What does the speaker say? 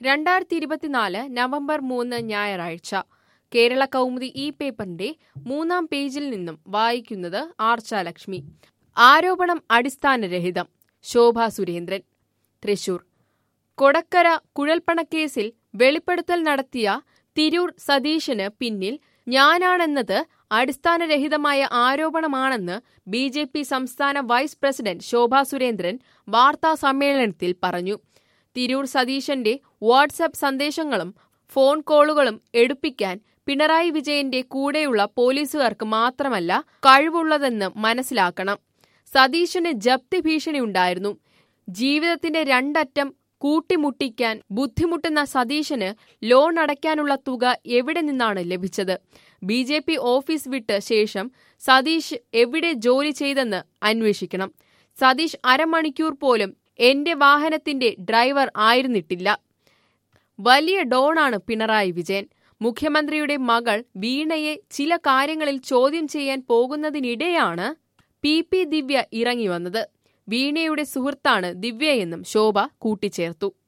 രണ്ടായിരത്തി ഇരുപത്തിനാല് നവംബർ മൂന്ന് ഞായറാഴ്ച കേരള കൗമുദി ഈ പേപ്പറിന്റെ മൂന്നാം പേജിൽ നിന്നും വായിക്കുന്നത് ആർച്ചാലക്ഷ്മി ആരോപണം അടിസ്ഥാനരഹിതം ശോഭ സുരേന്ദ്രൻ തൃശൂർ കൊടക്കര കുഴൽപ്പണക്കേസിൽ വെളിപ്പെടുത്തൽ നടത്തിയ തിരൂർ സതീശന് പിന്നിൽ ഞാനാണെന്നത് അടിസ്ഥാനരഹിതമായ ആരോപണമാണെന്ന് ബി ജെ പി സംസ്ഥാന വൈസ് പ്രസിഡന്റ് ശോഭ സുരേന്ദ്രൻ വാർത്താ സമ്മേളനത്തിൽ പറഞ്ഞു തിരൂർ സതീശന്റെ വാട്സാപ്പ് സന്ദേശങ്ങളും ഫോൺ കോളുകളും എടുപ്പിക്കാൻ പിണറായി വിജയന്റെ കൂടെയുള്ള പോലീസുകാർക്ക് മാത്രമല്ല കഴിവുള്ളതെന്ന് മനസ്സിലാക്കണം സതീശന് ജപ്തി ഭീഷണിയുണ്ടായിരുന്നു ജീവിതത്തിന്റെ രണ്ടറ്റം കൂട്ടിമുട്ടിക്കാൻ ബുദ്ധിമുട്ടുന്ന സതീശന് ലോൺ അടയ്ക്കാനുള്ള തുക എവിടെ നിന്നാണ് ലഭിച്ചത് ബി ജെ പി ഓഫീസ് വിട്ട ശേഷം സതീഷ് എവിടെ ജോലി ചെയ്തെന്ന് അന്വേഷിക്കണം സതീഷ് അരമണിക്കൂർ പോലും എന്റെ വാഹനത്തിന്റെ ഡ്രൈവർ ആയിരുന്നിട്ടില്ല വലിയ ഡോണാണ് പിണറായി വിജയൻ മുഖ്യമന്ത്രിയുടെ മകൾ വീണയെ ചില കാര്യങ്ങളിൽ ചോദ്യം ചെയ്യാൻ പോകുന്നതിനിടെയാണ് പി പി ദിവ്യ ഇറങ്ങി വന്നത് വീണയുടെ സുഹൃത്താണ് ദിവ്യയെന്നും ശോഭ കൂട്ടിച്ചേർത്തു